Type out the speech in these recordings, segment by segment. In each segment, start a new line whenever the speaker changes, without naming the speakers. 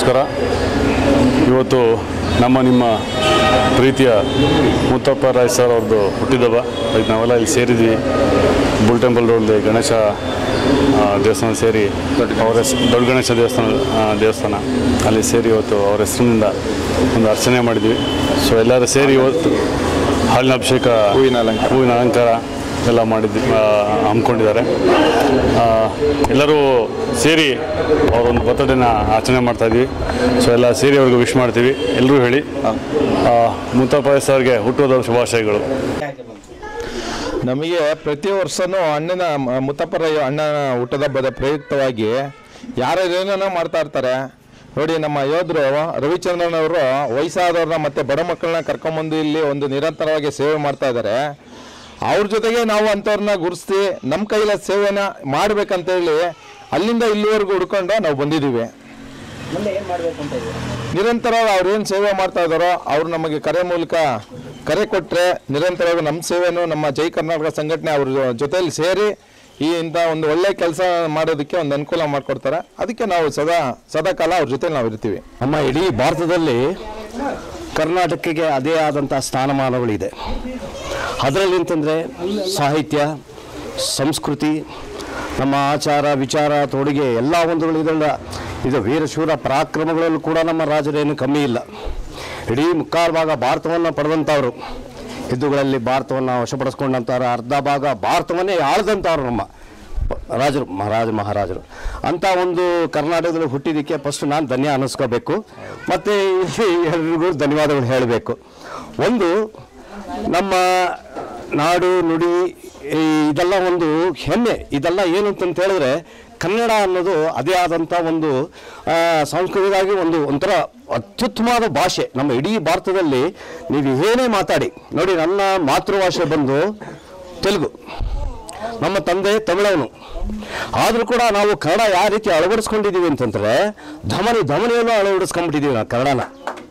ನಮಸ್ಕಾರ ಇವತ್ತು ನಮ್ಮ ನಿಮ್ಮ ಪ್ರೀತಿಯ ಮುತ್ತಪ್ಪ ರಾಯ್ ಸರ್ ಅವ್ರದ್ದು ಹುಟ್ಟಿದಬ್ಬ ಅದಕ್ಕೆ ನಾವೆಲ್ಲ ಇಲ್ಲಿ ಸೇರಿದ್ವಿ ಬುಲ್ ಟೆಂಪಲ್ ರೋಡ್ಲಿ ಗಣೇಶ ಆ, ದೇವಸ್ಥಾನ ಸೇರಿ ಅವರ ಹೆಸ್ ದೊಡ್ಡ ಗಣೇಶ ದೇವಸ್ಥಾನ ಆ, ದೇವಸ್ಥಾನ ಅಲ್ಲಿ ಸೇರಿ ಇವತ್ತು ಅವರ ಹೆಸರಿನಿಂದ ಒಂದು ಅರ್ಚನೆ ಮಾಡಿದ್ವಿ ಸೊ ಎಲ್ಲರೂ ಸೇರಿ ಇವತ್ತು ಹಾಲಿನ ಅಭಿಷೇಕ
ಹೂವಿನ ಅಲಂಕಾರ.
ಹೂವಿನ ಅಲಂಕಾರ ಎಲ್ಲ ಮಾಡಿದ್ವಿ ಆ, ಹಮ್ಮಿಕೊಂಡಿದ್ದಾರೆ ಆ, ಎಲ್ಲರೂ ಸೇರಿ ಅವರೊಂದು ಬರ್ತಡೇನ ಆಚರಣೆ ಮಾಡ್ತಾ ಇದ್ವಿ ಸೊ ಎಲ್ಲ ಸೇರಿ ಅವ್ರಿಗೆ ವಿಶ್ ಮಾಡ್ತೀವಿ ಎಲ್ಲರೂ ಹೇಳಿ ಆ, ಮುತ್ತಪ್ಪ ಸರ್ಗೆ ಹುಟ್ಟುಹಬ್ಬದ ಶುಭಾಶಯಗಳು
ನಮಗೆ ಪ್ರತಿ ವರ್ಷನೂ ಅಣ್ಣನ ಮ- ಮುತ್ತಪ್ಪರಯ್ಯ ಅಣ್ಣನ ಹುಟ್ಟದಬ್ಬದ ಪ್ರಯುಕ್ತವಾಗಿ ಯಾರೇನೇನೋ ಮಾಡ್ತಾ ಇರ್ತಾರೆ ನೋಡಿ ನಮ್ಮ ಯೋಧರು ರವಿಚಂದ್ರನ್ ಅವರು ವಯಸ್ಸಾದವ್ರನ್ನ ಮತ್ತೆ ಬಡ ಮಕ್ಕಳನ್ನ ಕರ್ಕೊಂಬಂದು ಇಲ್ಲಿ ಒಂದು ನಿರಂತರವಾಗಿ ಸೇವೆ ಮಾಡ್ತಾ ಇದ್ದಾರೆ ಅವ್ರ ಜೊತೆಗೆ ನಾವು ಅಂಥವ್ರನ್ನ ಗುರುಸ್ತಿ ನಮ್ಮ ಕೈಲ ಸೇವೆನ ಮಾಡ್ಬೇಕಂತೇಳಿ ಅಲ್ಲಿಂದ ಇಲ್ಲಿವರೆಗೂ ಹುಡ್ಕೊಂಡು ನಾವು ಬಂದಿದ್ದೀವಿ
ಮುಂದೆ ಏನು ಮಾಡಬೇಕು ಅಂತ ಇದ್ದೀರಾ
ನಿರಂತರವಾಗಿ ಅವ್ರು ಏನು ಸೇವೆ ಮಾಡ್ತಾ ಇದ್ದಾರೋ ಅವ್ರು ನಮಗೆ ಕರೆ ಮೂಲಕ ಕರೆ ಕೊಟ್ಟರೆ ನಿರಂತರವಾಗಿ ನಮ್ಮ ಸೇವೆನೂ ನಮ್ಮ ಜೈ ಕರ್ನಾಟಕ ಸಂಘಟನೆ ಅವ್ರ ಜೊತೆಯಲ್ಲಿ ಸೇರಿ ಈ ಇಂಥ ಒಂದು ಒಳ್ಳೆ ಕೆಲಸ ಮಾಡೋದಕ್ಕೆ ಒಂದು ಅನುಕೂಲ ಮಾಡಿಕೊಡ್ತಾರೆ ಅದಕ್ಕೆ ನಾವು ಸದಾ ಸದಾಕಾಲ ಅವ್ರ ಜೊತೆ ನಾವು ಇರ್ತೀವಿ
ನಮ್ಮ ಇಡೀ ಭಾರತದಲ್ಲಿ ಕರ್ನಾಟಕಕ್ಕೆ ಅದೇ ಆದಂಥ ಸ್ಥಾನಮಾನಗಳಿದೆ ಅದರಲ್ಲಿ ಅಂತಂದರೆ ಸಾಹಿತ್ಯ ಸಂಸ್ಕೃತಿ ನಮ್ಮ ಆಚಾರ ವಿಚಾರ ತೊಡುಗೆ ಎಲ್ಲ ಒಂದುಗಳು ಇದೆಲ್ಲ ಇದು ವೀರಶೂರ ಪರಾಕ್ರಮಗಳಲ್ಲೂ ಕೂಡ ನಮ್ಮ ರಾಜರೇನು ಕಮ್ಮಿ ಇಲ್ಲ ಇಡೀ ಮುಕ್ಕಾಲು ಭಾಗ ಭಾರತವನ್ನು ಪಡೆದಂಥವ್ರು ಯುದ್ಧಗಳಲ್ಲಿ ಭಾರತವನ್ನು ವಶಪಡಿಸ್ಕೊಂಡಂಥವ್ರು ಅರ್ಧ ಭಾಗ ಭಾರತವನ್ನೇ ಆಳ್ದಂಥವ್ರು ನಮ್ಮ ರಾಜರು ಮಹಾರಾಜ ಮಹಾರಾಜರು ಅಂತ ಒಂದು ಕರ್ನಾಟಕದಲ್ಲಿ ಹುಟ್ಟಿದ್ದಕ್ಕೆ ಫಸ್ಟ್ ನಾನು ಧನ್ಯ ಅನ್ನಿಸ್ಕೋಬೇಕು ಮತ್ತು ಎಲ್ರಿಗೂ ಧನ್ಯವಾದಗಳು ಹೇಳಬೇಕು ಒಂದು ನಮ್ಮ ನಾಡು ನುಡಿ ಈ ಇದೆಲ್ಲ ಒಂದು ಹೆಮ್ಮೆ ಇದೆಲ್ಲ ಏನು ಅಂತಂತ ಹೇಳಿದ್ರೆ ಕನ್ನಡ ಅನ್ನೋದು ಅದೇ ಆದಂಥ ಒಂದು ಆ, ಸಾಂಸ್ಕೃತಿಕವಾಗಿ ಒಂದು ಒಂಥರ ಅತ್ಯುತ್ತಮವಾದ ಭಾಷೆ ನಮ್ಮ ಇಡೀ ಭಾರತದಲ್ಲಿ ನೀವು ಏನೇ ಮಾತಾಡಿ ನೋಡಿ ನನ್ನ ಮಾತೃಭಾಷೆ ಬಂದು ತೆಲುಗು ನಮ್ಮ ತಂದೆ ತಮಿಳವನು ಆದರೂ ಕೂಡ ನಾವು ಕನ್ನಡ ಯಾವ ರೀತಿ ಅಳವಡಿಸ್ಕೊಂಡಿದ್ದೀವಿ ಅಂತಂದ್ರೆ ಧಮನಿ ಧಮನಿಯನ್ನು ಅಳವಡಿಸ್ಕೊಂಡ್ಬಿಟ್ಟಿದ್ದೀವಿ ನಾವು ಕನ್ನಡನ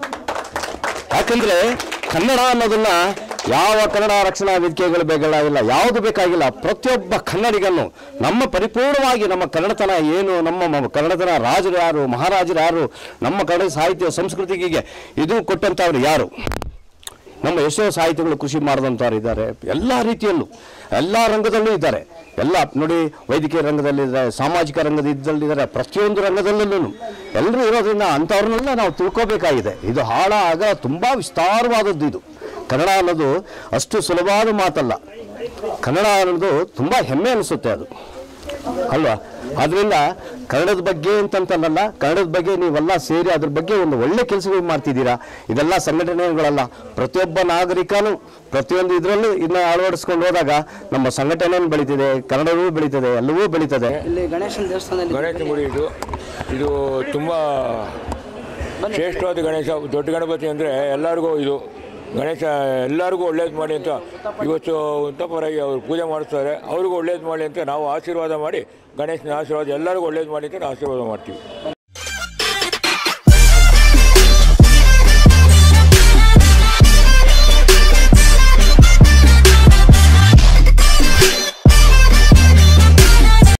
ಯಾಕಂದ್ರೆ ಕನ್ನಡ ಅನ್ನೋದನ್ನ ಯಾವ ಕನ್ನಡ ರಕ್ಷಣಾ ವೇದಿಕೆಗಳು ಬೇಕಾಗಿಲ್ಲ ಯಾವುದು ಬೇಕಾಗಿಲ್ಲ ಪ್ರತಿಯೊಬ್ಬ ಕನ್ನಡಿಗನ್ನು ನಮ್ಮ ಪರಿಪೂರ್ಣವಾಗಿ ನಮ್ಮ ಕನ್ನಡತನ ಏನು ನಮ್ಮ ಮ- ಕನ್ನಡತನ ರಾಜರು ಯಾರು ಮಹಾರಾಜರು ಯಾರು ನಮ್ಮ ಕನ್ನಡ ಸಾಹಿತ್ಯ ಸಂಸ್ಕೃತಿಗೆ ಇದು ಕೊಟ್ಟಂಥವ್ರು ಯಾರು ನಮ್ಮ ಎಷ್ಟೋ ಸಾಹಿತ್ಯಗಳು ಕೃಷಿ ಮಾಡಿದಂಥವ್ರು ಇದ್ದಾರೆ ಎಲ್ಲ ರೀತಿಯಲ್ಲೂ ಎಲ್ಲ ರಂಗದಲ್ಲೂ ಇದ್ದಾರೆ ಎಲ್ಲ ನೋಡಿ ವೈದ್ಯಕೀಯ ರಂಗದಲ್ಲಿದ್ದಾರೆ ಸಾಮಾಜಿಕ ರಂಗದ ಇದ್ದಲ್ಲಿದ್ದಾರೆ ಪ್ರತಿಯೊಂದು ರಂಗದಲ್ಲೂ ಎಲ್ಲರೂ ಇರೋದ್ರಿಂದ ಅಂಥವ್ರನ್ನೆಲ್ಲ ನಾವು ತಿಳ್ಕೋಬೇಕಾಗಿದೆ ಇದು ಹಾಳ ಆಗ ತುಂಬ ವಿಸ್ತಾರವಾದದ್ದು ಇದು ಕನ್ನಡ ಅನ್ನೋದು ಅಷ್ಟು ಸುಲಭವಾದ ಮಾತಲ್ಲ ಕನ್ನಡ ಅನ್ನೋದು ತುಂಬ ಹೆಮ್ಮೆ ಅನಿಸುತ್ತೆ ಅದು ಅಲ್ವಾ ಅದರಿಂದ ಕನ್ನಡದ ಬಗ್ಗೆ ಅಂತಂತಲ್ಲ ಕನ್ನಡದ ಬಗ್ಗೆ ನೀವೆಲ್ಲ ಸೇರಿ ಅದ್ರ ಬಗ್ಗೆ ಒಂದು ಒಳ್ಳೆ ಕೆಲಸಗಳು ಮಾಡ್ತಿದ್ದೀರಾ ಇದೆಲ್ಲ ಸಂಘಟನೆಗಳಲ್ಲ ಪ್ರತಿಯೊಬ್ಬ ನಾಗರಿಕನು ಪ್ರತಿಯೊಂದು ಇದರಲ್ಲೂ ಇದನ್ನ ಅಳವಡಿಸ್ಕೊಂಡು ಹೋದಾಗ ನಮ್ಮ ಸಂಘಟನೆಯನ್ನು ಬೆಳೀತಿದೆ ಕನ್ನಡವೂ ಬೆಳೀತದೆ ಎಲ್ಲವೂ ಬೆಳೀತದೆ
ಇಲ್ಲಿ ಗಣೇಶನ ದೇವಸ್ಥಾನದಲ್ಲಿ
ಗಣೇಶ ಗುಡಿ ಇದು ಇದು ತುಂಬ ಶ್ರೇಷ್ಠವಾದ ಗಣೇಶ ದೊಡ್ಡ ಗಣಪತಿ ಅಂದರೆ ಎಲ್ಲರಿಗೂ ಇದು ಗಣೇಶ ಎಲ್ಲರಿಗೂ ಒಳ್ಳೇದು ಮಾಡಿ ಅಂತ ಇವತ್ತು ಉತ್ತಪರಾಗಿ ಅವರು ಪೂಜೆ ಮಾಡಿಸ್ತಾರೆ ಅವ್ರಿಗೂ ಒಳ್ಳೇದು ಮಾಡಿ ಅಂತ ನಾವು ಆಶೀರ್ವಾದ ಮಾಡಿ ಗಣೇಶನ ಆಶೀರ್ವಾದ ಎಲ್ಲರಿಗೂ ಒಳ್ಳೇದು ಮಾಡಿ ಅಂತ ನಾವು ಆಶೀರ್ವಾದ ಮಾಡ್ತೀವಿ